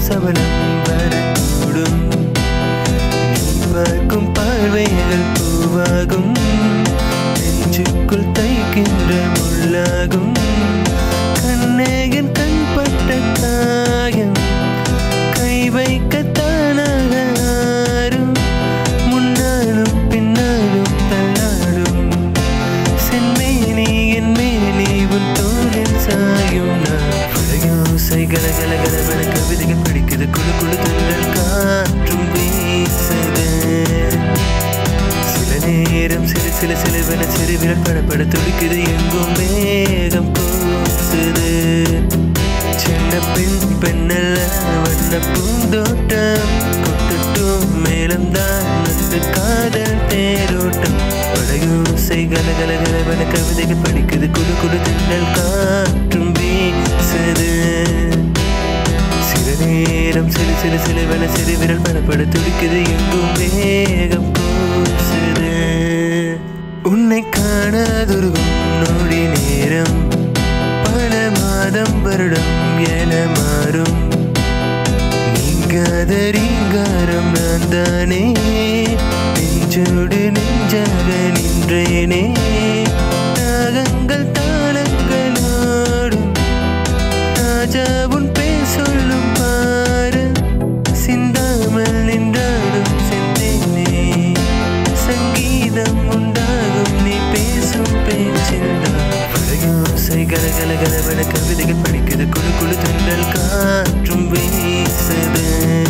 சபலம் வரக்கூடும் நீ பார்க்கும் பார்வைகள் பூவாகும் நெஞ்சுக்குள் தைக்கின்ற முள்ளாகும் கண்ணே என் கண் பட்ட காயம் கை வைக்கத்தானாக ஆறும் முன்னாலும் பின்னாலும் தள்ளாடும் செம்மேனி என் மேனி உன் தோளில் சாயும் நான் புலையோசை கல கல கலவென கவிதைகள் படிக்குது குழு குழு துண்டல் காற்றும் வீசுது சில நேரம் சிறு சில சிலுவென சிறு விரல் படப்பட துடிக்குது எங்கும் மேகம் கூசுது சின்ன பெண் பெண்ணல்ல வண்ண பூந்தோட்டம் கொட்டுட்டும் மேலம் தான் நட்டு காதல் தேரோட்டம் படையோசை கல கல கலவென கவிதைகள் படிக்குது குழு குழு திண்டல் காற்றும் வீசுது சில நேரம் சிறு சிறு சிலுவென சிறு விரல் படப்பட துடிக்குது எங்கும் வேகம் கூசுது உன்னை காணாதொருகும் நொடி நேரம் பல மாதம் வருடம் என மாறும் நீங்காத ரீங்காரம் நான் தானே நெஞ்சோடு நெஞ்சாக நின்றேனே ராகங்கள் தாளங்களோடும் ராஜா உன் பேர் சொல்லும் பாரு சிந்தாமல் நின்றாடும் செந்தேனே சங்கீதம் உண்டாகும் நீ பேசும் பேச்சில்தான் பழையோசை கல கல கலவென கவிதைகள் படிக்குது குழு குழு துண்டல் காற்றும் வீசுது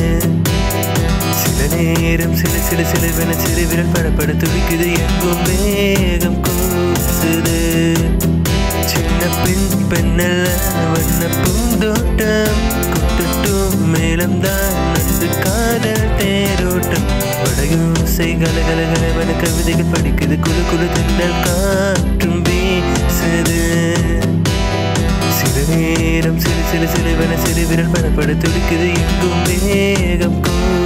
சில நேரம் சில சில சிலுவென சிறு விரல் படப்பட துடிக்குது எங்கும் வேகம் கூசுது சின்ன பெண் பெண்ணல்ல வண்ண பூந்தோட்டம் கொட்டுட்டும் மேலம் தான் நட்டு காதல் தேரோட்டம் வடயோசை கல கல கலவன கவிதைகள் படிக்குது குழு குழு திண்டல் காற்றும் வீசுது சில நேரம் சிறு சிறு சிலுவென சிறு விரல் படப்பட துடிக்குது எங்கும் வேகம் கூ